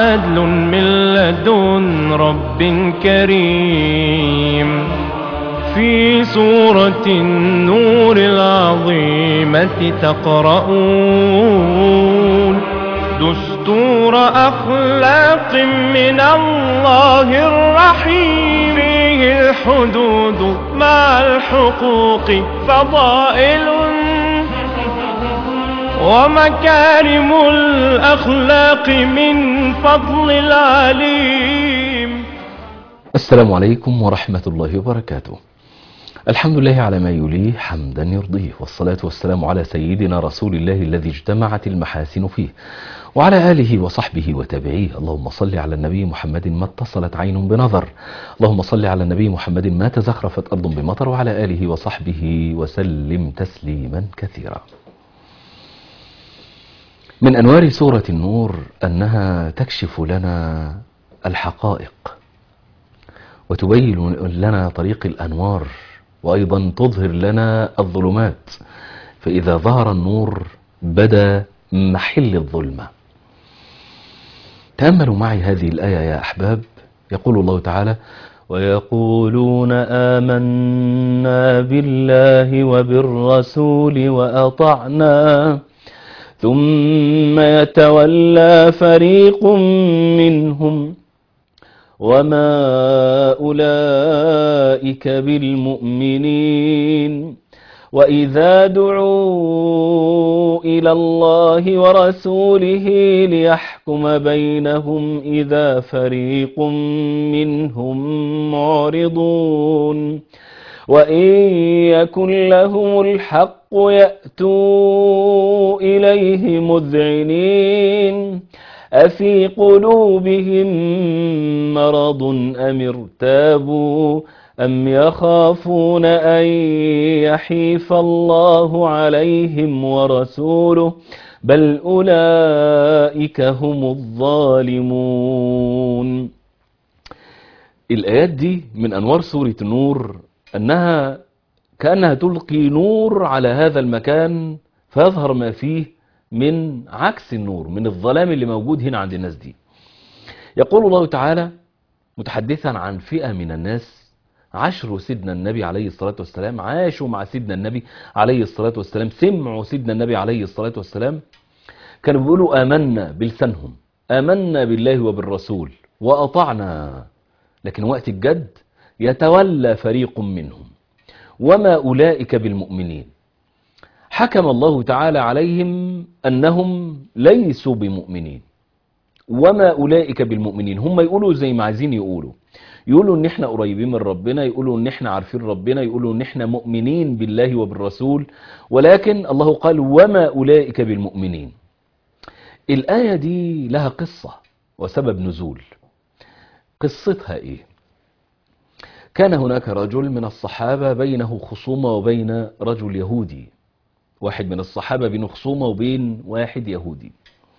عدل من لدن رب كريم في سورة النور العظيمة تقرؤون دستور أخلاق من الله الرحيم فيه الحدود مع الحقوق فضائل ومكارم الأخلاق من فضل العليم السلام عليكم ورحمة الله وبركاته الحمد لله على ما يليه حمدا يرضيه والصلاة والسلام على سيدنا رسول الله الذي اجتمعت المحاسن فيه وعلى آله وصحبه وتابعيه اللهم صل على النبي محمد ما اتصلت عين بنظر اللهم صل على النبي محمد ما تزخرفت أرض بمطر وعلى آله وصحبه وسلم تسليما كثيرا من أنوار سورة النور أنها تكشف لنا الحقائق وتبين لنا طريق الأنوار وأيضا تظهر لنا الظلمات فإذا ظهر النور بدا محل الظلمة تأملوا معي هذه الآية يا أحباب يقول الله تعالى ويقولون آمنا بالله وبالرسول وأطعنا ثم يتولى فريق منهم وما أولئك بالمؤمنين وإذا دعوا إلى الله ورسوله ليحكم بينهم إذا فريق منهم معرضون وإن يكن لهم الحق يأتوا إليه مذعنين أفي قلوبهم مرض أم ارتابوا أم يخافون أن يحيف الله عليهم ورسوله بل أولئك هم الظالمون الآيات دي من أنوار سورة النور أنها كأنها تلقي نور على هذا المكان فيظهر ما فيه من عكس النور من الظلام اللي موجود هنا عند الناس دي يقول الله تعالى متحدثا عن فئة من الناس عاشروا سيدنا النبي عليه الصلاة والسلام عاشوا مع سيدنا النبي عليه الصلاة والسلام سمعوا سيدنا النبي عليه الصلاة والسلام كانوا بيقولوا آمنا بلسانهم آمنا بالله وبالرسول وأطعنا لكن وقت الجد يتولى فريق منهم وما أولئك بالمؤمنين حكم الله تعالى عليهم أنهم ليسوا بمؤمنين وما أولئك بالمؤمنين هم يقولوا زي ما عايزين يقولوا يقولوا ان احنا قريبين من ربنا يقولوا ان احنا عارفين ربنا يقولوا ان احنا مؤمنين بالله وبالرسول ولكن الله قال وما أولئك بالمؤمنين الآية دي لها قصة وسبب نزول قصتها ايه كان هناك رجل من الصحابة بينه خصومة وبين رجل يهودي واحد من الصحابة بين خصومة وبين واحد يهودي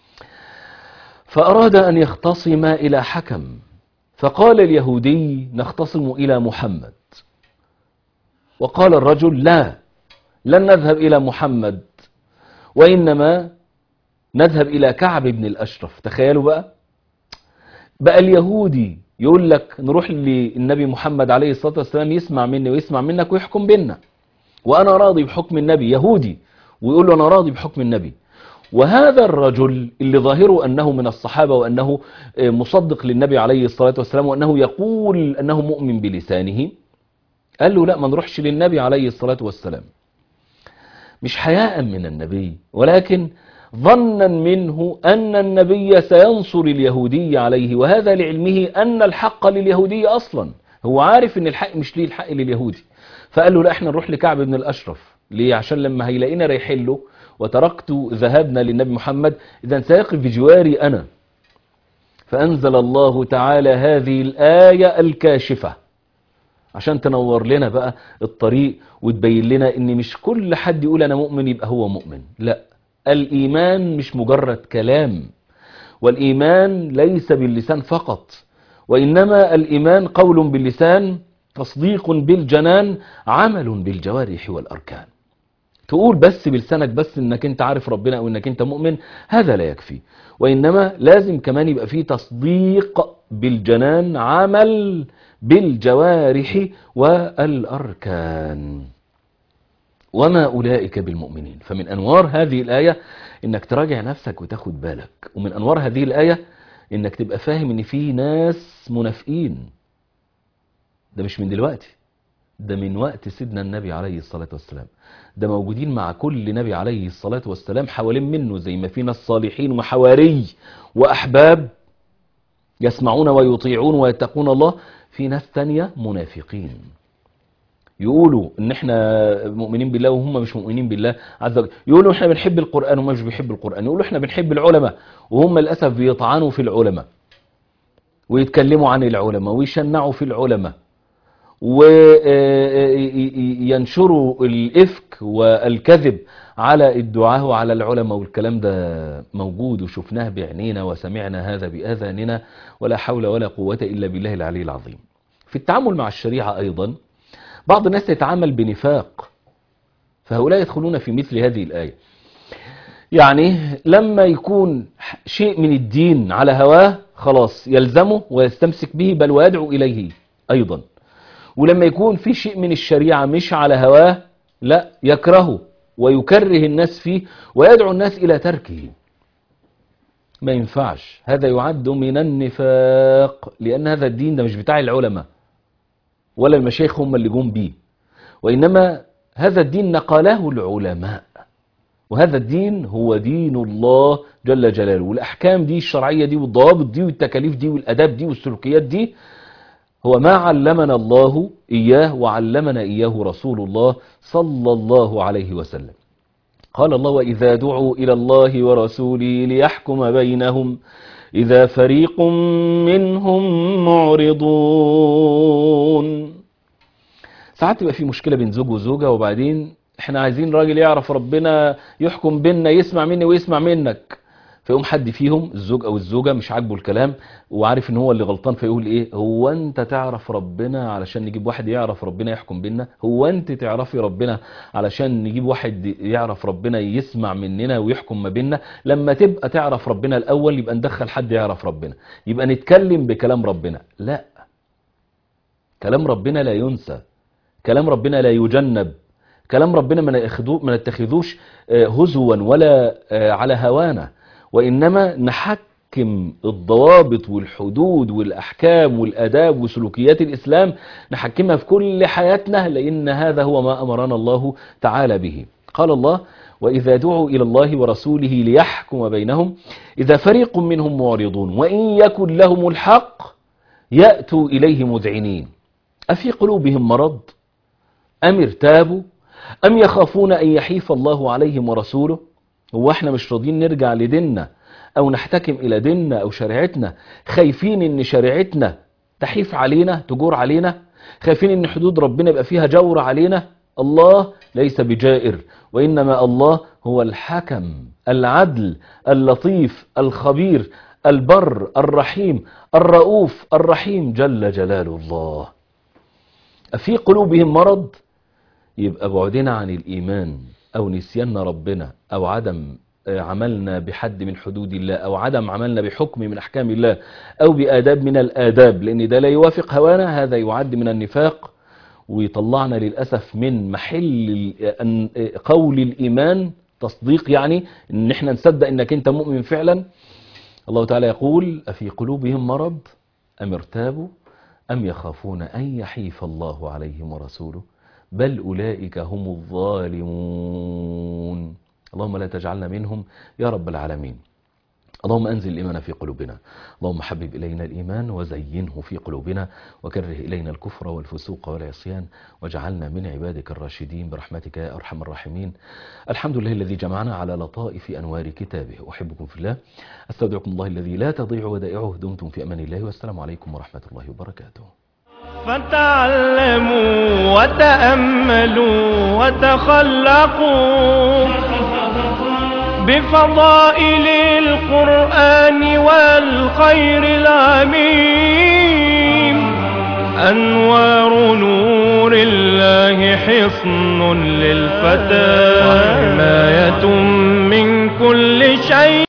فأراد أن يختصم إلى حكم فقال اليهودي نختصم إلى محمد وقال الرجل لا لن نذهب إلى محمد وإنما نذهب إلى كعب بن الأشرف تخيلوا بقى بقى اليهودي يقول لك نروح للنبي محمد عليه الصلاة والسلام يسمع مني ويسمع منك ويحكم بينا وأنا راضي بحكم النبي يهودي ويقول له أنا راضي بحكم النبي وهذا الرجل اللي ظاهره أنه من الصحابة وأنه مصدق للنبي عليه الصلاة والسلام وأنه يقول أنه مؤمن بلسانه قال له لا ما نروحش للنبي عليه الصلاة والسلام مش حياء من النبي ولكن ظنا منه أن النبي سينصر اليهودي عليه وهذا لعلمه أن الحق لليهودي أصلا هو عارف أن الحق مش ليه الحق لليهودي فقال له لا احنا نروح لكعب بن الأشرف ليه عشان لما هيلاقينا رايحين له وتركت ذهابنا للنبي محمد إذا سيقف بجواري أنا فأنزل الله تعالى هذه الآية الكاشفة عشان تنور لنا بقى الطريق وتبين لنا ان مش كل حد يقول انا مؤمن يبقى هو مؤمن لا الايمان مش مجرد كلام والايمان ليس باللسان فقط وانما الايمان قول باللسان تصديق بالجنان عمل بالجوارح والاركان تقول بس بلسانك بس انك انت عارف ربنا او انك انت مؤمن هذا لا يكفي وانما لازم كمان يبقى فيه تصديق بالجنان عمل بالجوارح والاركان وما اولئك بالمؤمنين فمن انوار هذه الايه انك تراجع نفسك وتاخد بالك ومن انوار هذه الايه انك تبقى فاهم ان في ناس منافقين ده مش من دلوقتي ده من وقت سيدنا النبي عليه الصلاة والسلام ده موجودين مع كل نبي عليه الصلاة والسلام حوالين منه زي ما في ناس صالحين وحواري وأحباب يسمعون ويطيعون ويتقون الله في ناس تانية منافقين يقولوا ان احنا مؤمنين بالله وهم مش مؤمنين بالله عز وجل يقولوا احنا بنحب القرآن وهم مش بيحبوا القرآن يقولوا احنا بنحب العلماء وهم للأسف بيطعنوا في العلماء ويتكلموا عن العلماء ويشنعوا في العلماء وينشروا الإفك والكذب على الدعاء وعلى العلماء والكلام ده موجود وشفناه بعينينا وسمعنا هذا بآذاننا ولا حول ولا قوة إلا بالله العلي العظيم في التعامل مع الشريعة أيضا بعض الناس يتعامل بنفاق فهؤلاء يدخلون في مثل هذه الآية يعني لما يكون شيء من الدين على هواه خلاص يلزمه ويستمسك به بل ويدعو إليه أيضا ولما يكون في شيء من الشريعة مش على هواه لا يكرهه ويكره الناس فيه ويدعو الناس إلى تركه ما ينفعش هذا يعد من النفاق لأن هذا الدين ده مش بتاع العلماء ولا المشايخ هم اللي جم بيه وإنما هذا الدين نقله العلماء وهذا الدين هو دين الله جل جلاله والأحكام دي الشرعية دي والضوابط دي والتكاليف دي والأداب دي والسلوكيات دي هو ما علمنا الله إياه وعلمنا إياه رسول الله صلى الله عليه وسلم قال الله وإذا دعوا إلى الله ورسوله ليحكم بينهم إذا فريق منهم معرضون ساعات تبقى في مشكلة بين زوج وزوجة وبعدين احنا عايزين راجل يعرف ربنا يحكم بيننا يسمع مني ويسمع منك فيقوم حد فيهم الزوج او الزوجة مش عاجبه الكلام وعارف ان هو اللي غلطان فيقول ايه هو انت تعرف ربنا علشان نجيب واحد يعرف ربنا يحكم بينا هو انت تعرفي ربنا علشان نجيب واحد يعرف ربنا يسمع مننا ويحكم ما بيننا لما تبقى تعرف ربنا الاول يبقى ندخل حد يعرف ربنا يبقى نتكلم بكلام ربنا لا كلام ربنا لا ينسى كلام ربنا لا يجنب كلام ربنا ما نتخذوش هزوا ولا على هوانا وإنما نحكم الضوابط والحدود والأحكام والأداب وسلوكيات الإسلام نحكمها في كل حياتنا لأن هذا هو ما أمرنا الله تعالى به قال الله وإذا دعوا إلى الله ورسوله ليحكم بينهم إذا فريق منهم معرضون وإن يكن لهم الحق يأتوا إليه مذعنين أفي قلوبهم مرض أم ارتابوا أم يخافون أن يحيف الله عليهم ورسوله هو احنا مش راضيين نرجع لديننا او نحتكم الى ديننا او شريعتنا خايفين ان شريعتنا تحيف علينا تجور علينا خايفين ان حدود ربنا يبقى فيها جور علينا الله ليس بجائر وانما الله هو الحكم العدل اللطيف الخبير البر الرحيم الرؤوف الرحيم جل جلال الله في قلوبهم مرض يبقى بعدنا عن الإيمان أو نسياننا ربنا أو عدم عملنا بحد من حدود الله أو عدم عملنا بحكم من أحكام الله أو بآداب من الآداب لأن ده لا يوافق هوانا هذا يعد من النفاق ويطلعنا للأسف من محل قول الإيمان تصديق يعني ان احنا نصدق انك انت مؤمن فعلا الله تعالى يقول أفي قلوبهم مرض أم ارتابوا أم يخافون أن يحيف الله عليهم ورسوله بل أولئك هم الظالمون اللهم لا تجعلنا منهم يا رب العالمين اللهم أنزل الإيمان في قلوبنا اللهم حبب إلينا الإيمان وزينه في قلوبنا وكره إلينا الكفر والفسوق والعصيان واجعلنا من عبادك الراشدين برحمتك يا أرحم الراحمين الحمد لله الذي جمعنا على لطائف أنوار كتابه أحبكم في الله أستودعكم الله الذي لا تضيع ودائعه دمتم في أمان الله والسلام عليكم ورحمة الله وبركاته فتعلموا وتأملوا وتخلقوا بفضائل القرآن والخير العميم أنوار نور الله حصن للفتى